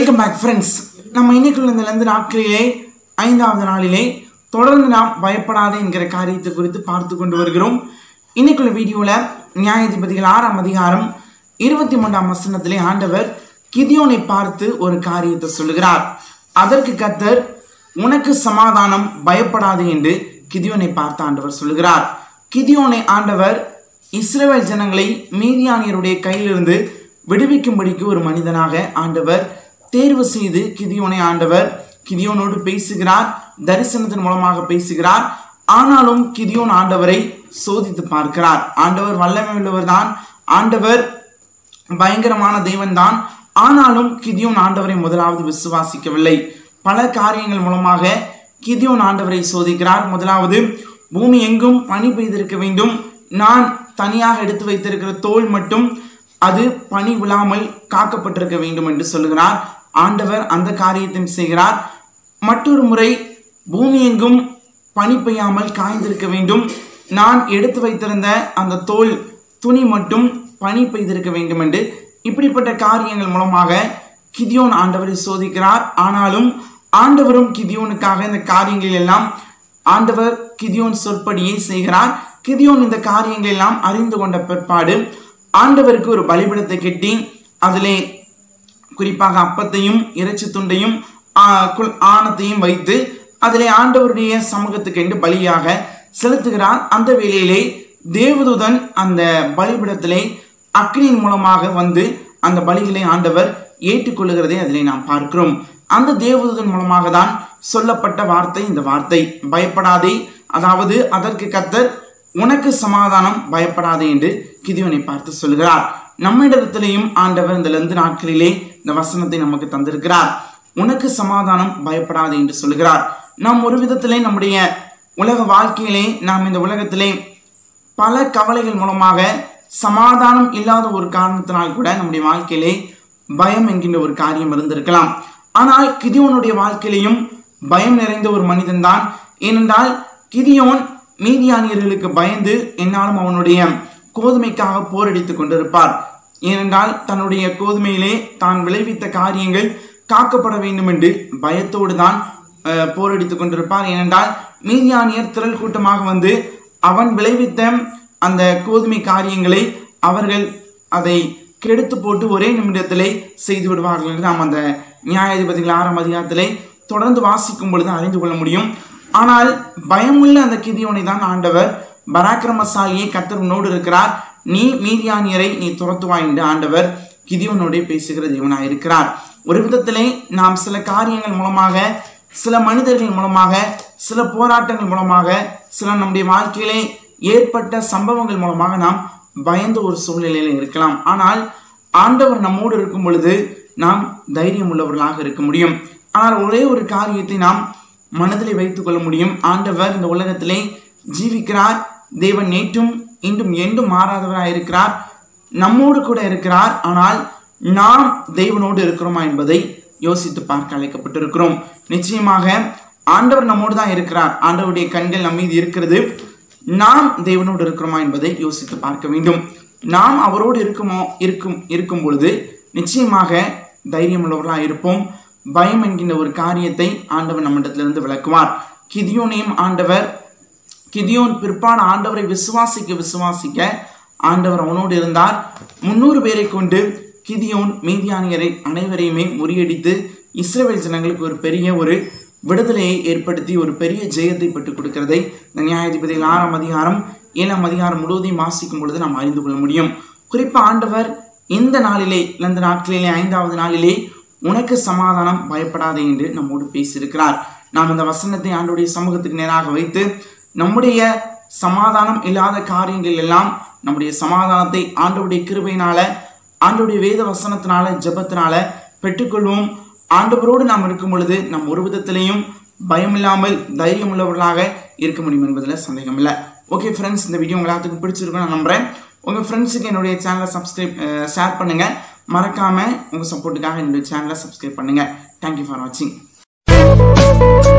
welcome back friends நம்ம இன்னைக்குள்ள இந்த ரெண்டு நாட்களிலே ஐந்தாவது நாளிலே தொடர்ந்து நாம் பயப்படாதே என்கிற காரியத்தை குறித்து பார்த்து கொண்டு வருகிறோம் இன்னைக்குள்ள வீடியோவில் நியாயாதிபதிகள் ஆறாம் அதிகாரம் இருபத்தி மூன்றாம் வசனத்திலே ஆண்டவர் கிதியோனை பார்த்து ஒரு காரியத்தை சொல்லுகிறார் அதற்கு கத்தர் உனக்கு சமாதானம் பயப்படாதே என்று கிதியோனை பார்த்து ஆண்டவர் சொல்லுகிறார் கிதியோனை ஆண்டவர் இஸ்ரவேல் ஜனங்களை மீதியானியருடைய கையிலிருந்து விடுவிக்கும்படிக்கு ஒரு மனிதனாக ஆண்டவர் தேர்வு செய்து கிதியோனை ஆண்டவர் கிதியோனோடு பேசுகிறார் தரிசனத்தின் மூலமாக பேசுகிறார் ஆனாலும் கிதியோன் ஆண்டவரை சோதித்து பார்க்கிறார் ஆண்டவர் வல்லமை உள்ளவர் தான் ஆண்டவர் பயங்கரமான தெய்வன் தான் ஆனாலும் கிதியோன் ஆண்டவரை முதலாவது விசுவாசிக்கவில்லை பல காரியங்கள் மூலமாக கிதியோன் ஆண்டவரை சோதிக்கிறார் முதலாவது பூமி எங்கும் பனி பெய்திருக்க வேண்டும் நான் தனியாக எடுத்து வைத்திருக்கிற தோல் மட்டும் அது பனி விழாமல் காக்கப்பட்டிருக்க வேண்டும் என்று சொல்லுகிறார் ஆண்டவர் அந்த காரியத்தையும் செய்கிறார் மற்றொரு முறை பூமி எங்கும் பனி பெய்யாமல் காய்ந்திருக்க வேண்டும் நான் எடுத்து வைத்திருந்த அந்த தோல் துணி மட்டும் பனி பெய்திருக்க வேண்டும் என்று இப்படிப்பட்ட காரியங்கள் மூலமாக கிதியோன் ஆண்டவரை சோதிக்கிறார் ஆனாலும் ஆண்டவரும் கிதியோனுக்காக இந்த காரியங்கள் எல்லாம் ஆண்டவர் கிதியோன் சொற்படியே செய்கிறார் கிதியோன் இந்த காரியங்கள் எல்லாம் அறிந்து கொண்ட பிற்பாடு ஆண்டவருக்கு ஒரு பலிபீடத்தை கட்டி அதிலே குறிப்பாக அப்பத்தையும் இறைச்சி துண்டையும் ஆ, குல்- ஆணத்தையும் வைத்து அதிலே ஆண்டவருடைய சமூகத்துக்கு என்று பலியாக செலுத்துகிறார் அந்த வேளையிலே தேவதூதன் அந்த பலிபீடத்திலே அக்னியின் மூலமாக வந்து அந்த பலிகளை ஆண்டவர் ஏற்றுக்கொள்ளுகிறதை அதிலே நாம் பார்க்கிறோம் அந்த தேவதூதன் மூலமாக தான் சொல்லப்பட்ட வார்த்தை இந்த வார்த்தை பயப்படாதே அதாவது அதற்கு கத்தர் உனக்கு சமாதானம் பயப்படாதே என்று கிதியோனை பார்த்து சொல்கிறார் நம்மிடத்திலேயும் ஆண்டவர் இந்த லந்து நாட்களிலே இந்த வசனத்தை நமக்கு தந்திருக்கிறார் உனக்கு சமாதானம் பயப்படாதே என்று சொல்கிறார் நாம் ஒரு விதத்திலே நம்முடைய உலக வாழ்க்கையிலே நாம் இந்த உலகத்திலே பல கவலைகள் மூலமாக சமாதானம் இல்லாத ஒரு காரணத்தினால் கூட நம்முடைய வாழ்க்கையிலே பயம் என்கின்ற ஒரு காரியம் இருந்திருக்கலாம் ஆனால் கிதியோனுடைய வாழ்க்கையிலையும் பயம் நிறைந்த ஒரு மனிதன்தான் ஏனென்றால் கிதியோன் மீதியானியர்களுக்கு பயந்து என்னாலும் அவனுடைய கோதுமைக்காக போரடித்துக் கொண்டிருப்பார் ஏனென்றால் தன்னுடைய கோதுமையிலே தான் விளைவித்த காரியங்கள் காக்கப்பட வேண்டும் என்று பயத்தோடு தான் அஹ், போரடித்துக் கொண்டிருப்பார் ஏனென்றால் மீதியானியர் திரள் கூட்டமாக வந்து அவன் விளைவித்த அந்த கோதுமை காரியங்களை அவர்கள் அதை கெடுத்து போட்டு ஒரே நிமிடத்திலே செய்து விடுவார்கள் என்று நாம் அந்த நியாயாதிபதிகள் ஆறாம் அதிகாரத்திலே தொடர்ந்து வாசிக்கும் பொழுது அறிந்து கொள்ள முடியும் ஆனால் பயமுள்ள அந்த கிதியோனை தான் ஆண்டவர் பராக்கிரமசாலியை கத்தர் இருக்கிறார் நீ மீதியானியரை நீ துரத்துவாய் என்று ஆண்டவர் கிதியோனோடே பேசுகிற தேவனாய் இருக்கிறார் ஒரு விதத்திலே நாம் சில காரியங்கள் மூலமாக சில மனிதர்கள் மூலமாக சில போராட்டங்கள் மூலமாக சில நம்முடைய வாழ்க்கையிலே ஏற்பட்ட சம்பவங்கள் மூலமாக நாம் பயந்த ஒரு சூழ்நிலையில இருக்கலாம் ஆனால் ஆண்டவர் நம்மோடு இருக்கும் பொழுது நாம் தைரியம் உள்ளவர்களாக இருக்க முடியும் ஆனால் ஒரே ஒரு காரியத்தை நாம் மனதிலே வைத்துக் கொள்ள முடியும் ஆண்டவர் இந்த உலகத்திலே ஜீவிக்கிறார் தேவன் நேற்றும் இன்றும் என்றும் மாறாதவராய் இருக்கிறார் நம்மோடு கூட இருக்கிறார் ஆனால் நாம் தேவனோடு இருக்கிறோமா என்பதை யோசித்து பார்க்க அழைக்கப்பட்டிருக்கிறோம் நிச்சயமாக ஆண்டவர் நம்மோடு தான் இருக்கிறார் ஆண்டவருடைய கண்கள் நம் மீது இருக்கிறது நாம் தேவனோடு இருக்கிறோமா என்பதை யோசித்து பார்க்க வேண்டும் நாம் அவரோடு இருக்குமோ இருக்கும் இருக்கும் பொழுது நிச்சயமாக தைரியம் உள்ளவர்களாக இருப்போம் பயம் என்கின்ற ஒரு காரியத்தை ஆண்டவர் நம்மிடத்திலிருந்து விளக்குவார் கிதியோனையும் ஆண்டவர் கிதியோன் பிற்பாடு ஆண்டவரை விசுவாசிக்க விசுவாசிக்க ஆண்டவர் அவனோடு இருந்தார் முன்னூறு பேரை கொண்டு கிதியோன் மீதியானியரை அனைவரையுமே முறியடித்து இஸ்ரவேல் ஜனங்களுக்கு ஒரு பெரிய ஒரு விடுதலையை ஏற்படுத்தி ஒரு பெரிய ஜெயத்தை பெற்றுக் கொடுக்கிறதை இந்த நியாயாதிபதிகள் ஆறாம் அதிகாரம் ஏழாம் அதிகாரம் முழுவதையும் வாசிக்கும் பொழுது நாம் அறிந்து கொள்ள முடியும் குறிப்பா ஆண்டவர் இந்த நாளிலே இந்த நாட்களிலே ஐந்தாவது நாளிலே உனக்கு சமாதானம் பயப்படாதே என்று நம்மோடு பேசியிருக்கிறார் நாம் இந்த வசனத்தை ஆண்டுடைய சமூகத்துக்கு நேராக வைத்து நம்முடைய சமாதானம் இல்லாத காரியங்கள் எல்லாம் நம்முடைய சமாதானத்தை ஆண்டவருடைய கிருபையினால ஆண்டவருடைய வேத வசனத்தினால ஜெபத்தினால பெற்றுக்கொள்வோம் ஆண்டவரோடு நாம் இருக்கும் பொழுது நம் ஒரு விதத்திலையும் பயம் இல்லாமல் தைரியம் உள்ளவர்களாக இருக்க முடியும் என்பதில் சந்தேகம் இல்லை ஓகே ஃப்ரெண்ட்ஸ் இந்த வீடியோ உங்க எல்லாத்துக்கும் பிடிச்சிருக்கும் நான் நம்புறேன் உங்கள் ஃப்ரெண்ட்ஸுக்கு என்னுடைய சேனலை சப்ஸ்கிரைப் ஷேர் பண்ணுங்கள் மறக்காமல் உங்கள் சப்போர்ட்டுக்காக என்னுடைய சேனலை சப்ஸ்கிரைப் பண்ணுங்கள் தேங்க்யூ ஃபார் வாட்சிங்